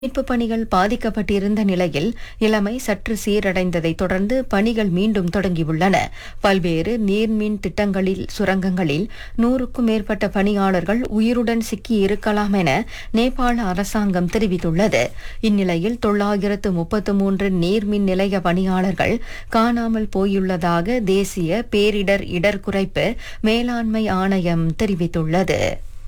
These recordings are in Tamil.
மீட்புப் பணிகள் பாதிக்கப்பட்டிருந்த நிலையில் நிலைமை சற்று சீரடைந்ததைத் தொடர்ந்து பணிகள் மீண்டும் தொடங்கியுள்ளன பல்வேறு நீர்மின் திட்டங்களில் சுரங்கங்களில் நூறுக்கும் மேற்பட்ட பணியாளர்கள் உயிருடன் சிக்கி இருக்கலாம் என நேபாள அரசாங்கம் தெரிவித்துள்ளது இந்நிலையில் தொள்ளாயிரத்து முப்பத்து மூன்று நீர்மின் நிலைய பணியாளர்கள் காணாமல் போயுள்ளதாக தேசிய பேரிடர் இடர் குறைப்பு மேலாண்மை ஆணையம் தெரிவித்துள்ளது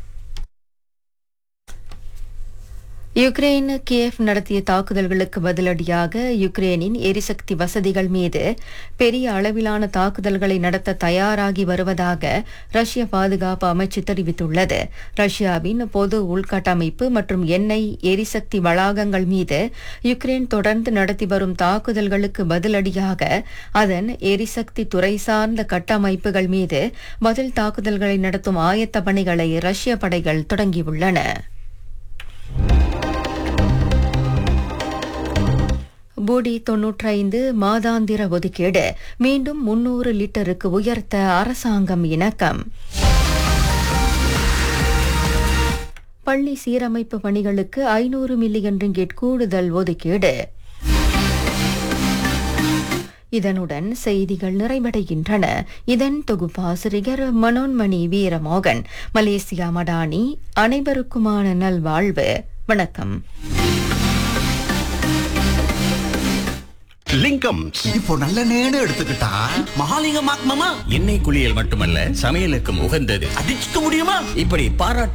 யுக்ரைன் கியேவ் நடத்திய தாக்குதல்களுக்கு பதிலடியாக யுக்ரைனின் எரிசக்தி வசதிகள் மீது பெரிய அளவிலான தாக்குதல்களை நடத்த தயாராகி வருவதாக ரஷ்ய பாதுகாப்பு அமைச்சு தெரிவித்துள்ளது ரஷ்யாவின் பொது உள்கட்டமைப்பு மற்றும் எண்ணெய் எரிசக்தி வளாகங்கள் மீது யுக்ரைன் தொடர்ந்து நடத்தி வரும் தாக்குதல்களுக்கு பதிலடியாக அதன் எரிசக்தி துறை சார்ந்த கட்டமைப்புகள் மீது பதில் தாக்குதல்களை நடத்தும் ஆயத்த பணிகளை ரஷ்ய படைகள் தொடங்கியுள்ளன பூடி தொன்னூற்றைந்து மாதாந்திர ஒதுக்கீடு மீண்டும் முன்னூறு லிட்டருக்கு உயர்த்த அரசாங்கம் இணக்கம் பள்ளி சீரமைப்பு பணிகளுக்கு ஐநூறு மில்லியன் ரிங்கெட் கூடுதல் ஒதுக்கீடு இதனுடன் செய்திகள் நிறைவடைகின்றன இதன் தொகுப்பாசிரியர் மனோன்மணி வீரமோகன் மலேசியா மடானி அனைவருக்குமான நல்வாழ்வு வணக்கம் லிங்கம்ஸ் இப்போ நல்ல நேடு எடுத்துக்கிட்டா மகாலிங்கம் மாமா எண்ணெய் குளியல் மட்டுமல்ல சமையலுக்கும் உகந்தது அடிச்சுக்க முடியுமா இப்படி பாராட்டு